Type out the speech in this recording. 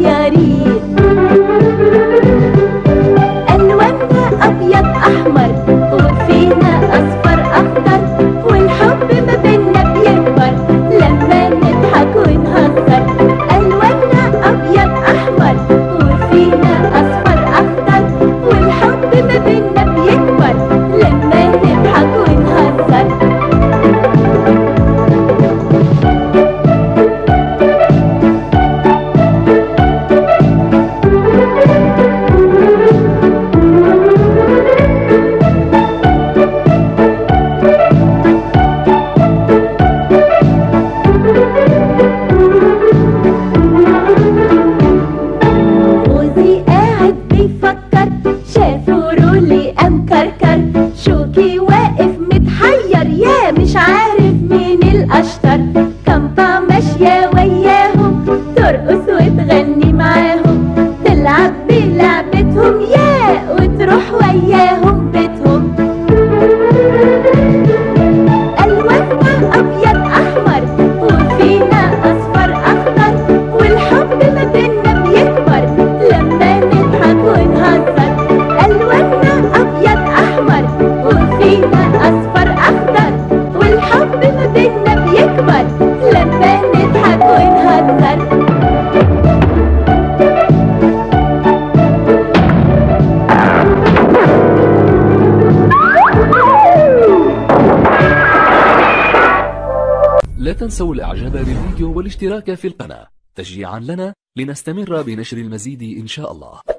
صغيرين ألواننا أبيض أحمر وفينا أصفر أخضر والحب ما بينا بيكبر لما نضحك ونهزر ألواننا أبيض أحمر وفينا أصفر أخضر والحب ما بينا بيكبر لما نضحك ونهزر موزي قاعد بيفكر شافه رولي قام كركر شوكي واقف متحير يا مش عارف مين الاشطر كامبا ماشية وياهم ترقص وتغني معاهم تلعب بلعبتهم يا وتروح وياهم بيتهم ألواننا أبيض أحمر وفينا أصفر أخضر والحب ما بينا بيكبر لما نضحك ونهزر ألواننا أبيض أحمر وفينا أصفر أخضر والحب ما بينا بيكبر لما نضحك ونهزر لا تنسوا الاعجاب بالفيديو والاشتراك في القناة تشجيعا لنا لنستمر بنشر المزيد ان شاء الله